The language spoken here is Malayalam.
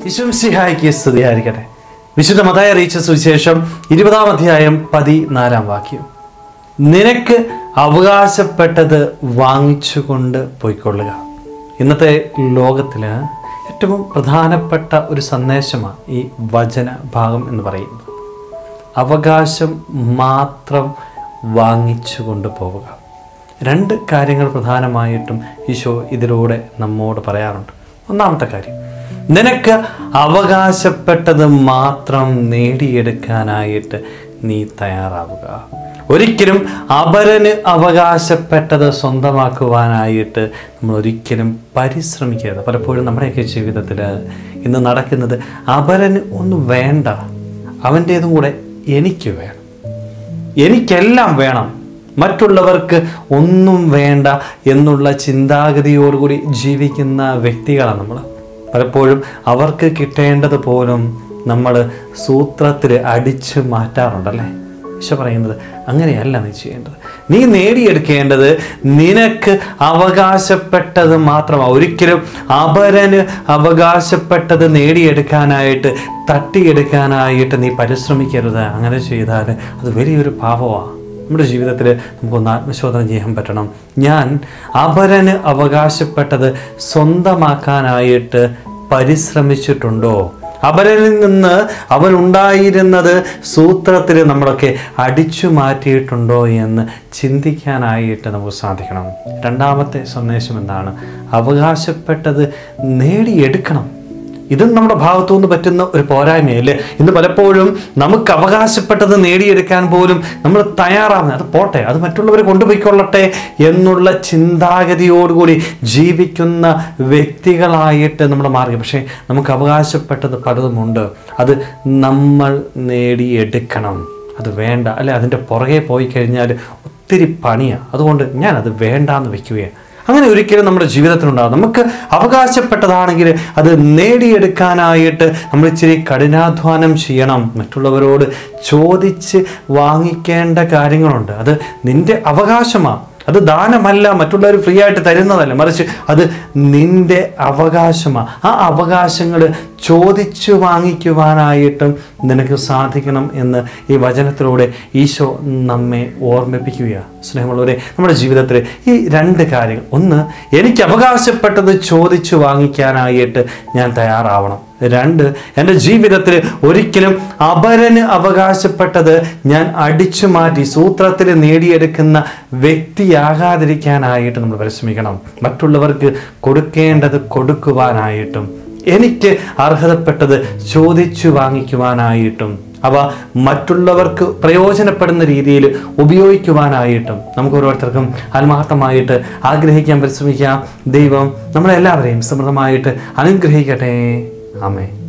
വിശ്വംസിഹായിക്ക് സ്തുതിയായിരിക്കട്ടെ വിശുദ്ധ മതായ അറിയിച്ച സുവിശേഷം ഇരുപതാം അധ്യായം പതിനാലാം വാക്യം നിനക്ക് അവകാശപ്പെട്ടത് വാങ്ങിച്ചുകൊണ്ട് പോയിക്കൊള്ളുക ഇന്നത്തെ ലോകത്തിൽ ഏറ്റവും പ്രധാനപ്പെട്ട ഒരു സന്ദേശമാണ് ഈ വചന ഭാഗം എന്ന് പറയുന്നത് അവകാശം മാത്രം വാങ്ങിച്ചു കൊണ്ട് പോവുക രണ്ട് കാര്യങ്ങൾ പ്രധാനമായിട്ടും ഈശോ ഇതിലൂടെ നമ്മോട് പറയാറുണ്ട് ഒന്നാമത്തെ കാര്യം നിനക്ക് അവകാശപ്പെട്ടത് മാത്രം നേടിയെടുക്കാനായിട്ട് നീ തയ്യാറാവുക ഒരിക്കലും അപരന് അവകാശപ്പെട്ടത് സ്വന്തമാക്കുവാനായിട്ട് നമ്മൾ ഒരിക്കലും പരിശ്രമിക്കരുത് പലപ്പോഴും നമ്മുടെയൊക്കെ ജീവിതത്തിൽ ഇന്ന് നടക്കുന്നത് അപരന് ഒന്നും വേണ്ട അവൻ്റേതും കൂടെ എനിക്ക് വേണം എനിക്കെല്ലാം വേണം മറ്റുള്ളവർക്ക് ഒന്നും വേണ്ട എന്നുള്ള ചിന്താഗതിയോടുകൂടി ജീവിക്കുന്ന വ്യക്തികളാണ് നമ്മൾ പലപ്പോഴും അവർക്ക് കിട്ടേണ്ടത് പോലും നമ്മൾ സൂത്രത്തിൽ അടിച്ച് മാറ്റാറുണ്ടല്ലേ ഈശോ പറയുന്നത് അങ്ങനെയല്ല നീ ചെയ്യേണ്ടത് നീ നേടിയെടുക്കേണ്ടത് നിനക്ക് അവകാശപ്പെട്ടത് മാത്രമാണ് ഒരിക്കലും അപരന് അവകാശപ്പെട്ടത് നേടിയെടുക്കാനായിട്ട് തട്ടിയെടുക്കാനായിട്ട് നീ പരിശ്രമിക്കരുത് അങ്ങനെ ചെയ്താൽ അത് വലിയൊരു പാപമാണ് നമ്മുടെ ജീവിതത്തിൽ നമുക്കൊന്ന് ആത്മശോധന ചെയ്യാൻ പറ്റണം ഞാൻ അപരന് അവകാശപ്പെട്ടത് സ്വന്തമാക്കാനായിട്ട് പരിശ്രമിച്ചിട്ടുണ്ടോ അപരനിൽ നിന്ന് അവൻ ഉണ്ടായിരുന്നത് സൂത്രത്തിൽ നമ്മളൊക്കെ അടിച്ചു മാറ്റിയിട്ടുണ്ടോ എന്ന് ചിന്തിക്കാനായിട്ട് നമുക്ക് സാധിക്കണം രണ്ടാമത്തെ സന്ദേശം എന്താണ് അവകാശപ്പെട്ടത് നേടിയെടുക്കണം ഇതും നമ്മുടെ ഭാഗത്തു നിന്ന് പറ്റുന്ന ഒരു പോരായ്മയല്ലേ ഇന്ന് പലപ്പോഴും നമുക്ക് അവകാശപ്പെട്ടത് നേടിയെടുക്കാൻ പോലും നമ്മൾ തയ്യാറാവുന്നത് അത് പോട്ടെ അത് മറ്റുള്ളവർ കൊണ്ടുപോയിക്കൊള്ളട്ടെ എന്നുള്ള ചിന്താഗതിയോടുകൂടി ജീവിക്കുന്ന വ്യക്തികളായിട്ട് നമ്മൾ മാറി പക്ഷേ നമുക്ക് അവകാശപ്പെട്ടത് പലതുമുണ്ട് അത് നമ്മൾ നേടിയെടുക്കണം അത് വേണ്ട അല്ലെ അതിൻ്റെ പുറകെ പോയി കഴിഞ്ഞാൽ ഒത്തിരി പണിയാണ് അതുകൊണ്ട് ഞാനത് വേണ്ടാന്ന് വെക്കുകയാണ് അങ്ങനെ ഒരിക്കലും നമ്മുടെ ജീവിതത്തിലുണ്ടാകും നമുക്ക് അവകാശപ്പെട്ടതാണെങ്കിൽ അത് നേടിയെടുക്കാനായിട്ട് നമ്മൾ ഇച്ചിരി കഠിനാധ്വാനം ചെയ്യണം മറ്റുള്ളവരോട് ചോദിച്ച് വാങ്ങിക്കേണ്ട കാര്യങ്ങളുണ്ട് അത് നിന്റെ അവകാശമാണ് അത് ദാനമല്ല മറ്റുള്ളവർ ഫ്രീ ആയിട്ട് തരുന്നതല്ല മറിച്ച് അത് നിന്റെ അവകാശമാണ് ആ അവകാശങ്ങൾ ചോദിച്ചു വാങ്ങിക്കുവാനായിട്ടും നിനക്ക് സാധിക്കണം എന്ന് ഈ വചനത്തിലൂടെ ഈശോ നമ്മെ ഓർമ്മിപ്പിക്കുകയാണ് സ്നേഹമുള്ളവരെ നമ്മുടെ ജീവിതത്തിൽ ഈ രണ്ട് കാര്യങ്ങൾ ഒന്ന് എനിക്ക് അവകാശപ്പെട്ടത് ചോദിച്ചു വാങ്ങിക്കാനായിട്ട് ഞാൻ തയ്യാറാവണം രണ്ട് എൻ്റെ ജീവിതത്തിൽ ഒരിക്കലും അപരന് അവകാശപ്പെട്ടത് ഞാൻ അടിച്ചു മാറ്റി സൂത്രത്തിൽ നേടിയെടുക്കുന്ന വ്യക്തിയാകാതിരിക്കാനായിട്ട് നമ്മൾ പരിശ്രമിക്കണം മറ്റുള്ളവർക്ക് കൊടുക്കേണ്ടത് കൊടുക്കുവാനായിട്ടും എനിക്ക് അർഹതപ്പെട്ടത് ചോദിച്ചു വാങ്ങിക്കുവാനായിട്ടും അവ മറ്റുള്ളവർക്ക് പ്രയോജനപ്പെടുന്ന രീതിയിൽ ഉപയോഗിക്കുവാനായിട്ടും നമുക്ക് ഓരോരുത്തർക്കും ആത്മാർത്ഥമായിട്ട് ആഗ്രഹിക്കാൻ പരിശ്രമിക്കാം ദൈവം നമ്മളെല്ലാവരെയും സമൃദ്ധമായിട്ട് അനുഗ്രഹിക്കട്ടെ ആമേ